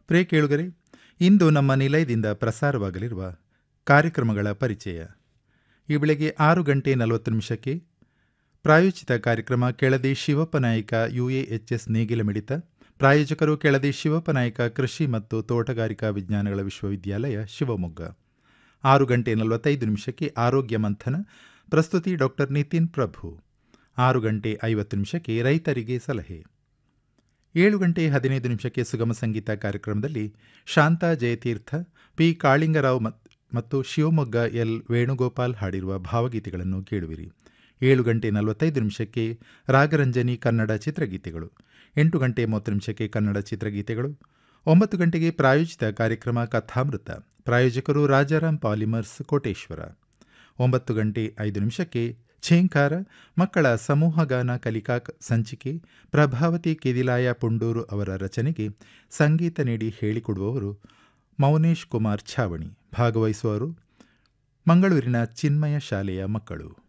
pray ಕೇಳುಗರೆ ಇಂದು ನಮ್ಮ ನಿಲಯದಿಂದ ಪ್ರಸಾರವಾಗಲಿರುವ ಕಾರ್ಯಕ್ರಮಗಳ ಪರಿಚಯ ಈ ಬೆಳಗ್ಗೆ ಆರು ಗಂಟೆ ನಲವತ್ತು ನಿಮಿಷಕ್ಕೆ ಪ್ರಾಯೋಜಿತ ಕಾರ್ಯಕ್ರಮ ಕೆಳದಿ ಶಿವಪ್ಪ ನಾಯಕ ಯುಎಎಚ್ಎಸ್ ನೇಗಿಲ ಮಿಡಿತ ಪ್ರಾಯೋಜಕರು ಕೆಳದಿ ಶಿವಪ್ಪ ನಾಯಕ ಕೃಷಿ ಮತ್ತು ತೋಟಗಾರಿಕಾ ವಿಜ್ಞಾನಗಳ ವಿಶ್ವವಿದ್ಯಾಲಯ ಶಿವಮೊಗ್ಗ ಆರು ಗಂಟೆ ನಲವತ್ತೈದು ನಿಮಿಷಕ್ಕೆ ಆರೋಗ್ಯ ಮಂಥನ ಪ್ರಸ್ತುತಿ ಡಾಕ್ಟರ್ ನಿತಿನ್ ಪ್ರಭು ಆರು ಗಂಟೆ ಐವತ್ತು ನಿಮಿಷಕ್ಕೆ ರೈತರಿಗೆ ಸಲಹೆ ಏಳು ಗಂಟೆ ಹದಿನೈದು ನಿಮಿಷಕ್ಕೆ ಸುಗಮ ಸಂಗೀತ ಕಾರ್ಯಕ್ರಮದಲ್ಲಿ ಶಾಂತಾ ಜಯತೀರ್ಥ ಪಿ ಕಾಳಿಂಗರಾವ್ ಮತ್ತು ಶಿವಮೊಗ್ಗ ಎಲ್ ವೇಣುಗೋಪಾಲ್ ಹಾಡಿರುವ ಭಾವಗೀತೆಗಳನ್ನು ಕೇಳುವಿರಿ ಏಳು ಗಂಟೆ ನಲವತ್ತೈದು ನಿಮಿಷಕ್ಕೆ ರಾಗರಂಜನಿ ಕನ್ನಡ ಚಿತ್ರಗೀತೆಗಳು ಎಂಟು ಗಂಟೆ ಮೂವತ್ತು ನಿಮಿಷಕ್ಕೆ ಕನ್ನಡ ಚಿತ್ರಗೀತೆಗಳು ಒಂಬತ್ತು ಗಂಟೆಗೆ ಪ್ರಾಯೋಜಿತ ಕಾರ್ಯಕ್ರಮ ಕಥಾಮೃತ ಪ್ರಾಯೋಜಕರು ರಾಜಾರಾಮ್ ಪಾಲಿಮರ್ಸ್ ಕೋಟೇಶ್ವರ ಒಂಬತ್ತು ಗಂಟೆ ಐದು ನಿಮಿಷಕ್ಕೆ ಛೇಂಕಾರ ಮಕ್ಕಳ ಸಮೂಹಗಾನ ಕಲಿಕಾ ಸಂಚಿಕೆ ಪ್ರಭಾವತಿ ಕೆದಿಲಾಯ ಪುಂಡೂರು ಅವರ ರಚನೆಗೆ ಸಂಗೀತ ನೀಡಿ ಹೇಳಿಕೊಡುವವರು ಮೌನೇಶ್ ಕುಮಾರ್ ಛಾವಣಿ ಭಾಗವಹಿಸುವವರು ಮಂಗಳೂರಿನ ಚಿನ್ಮಯ ಶಾಲೆಯ ಮಕ್ಕಳು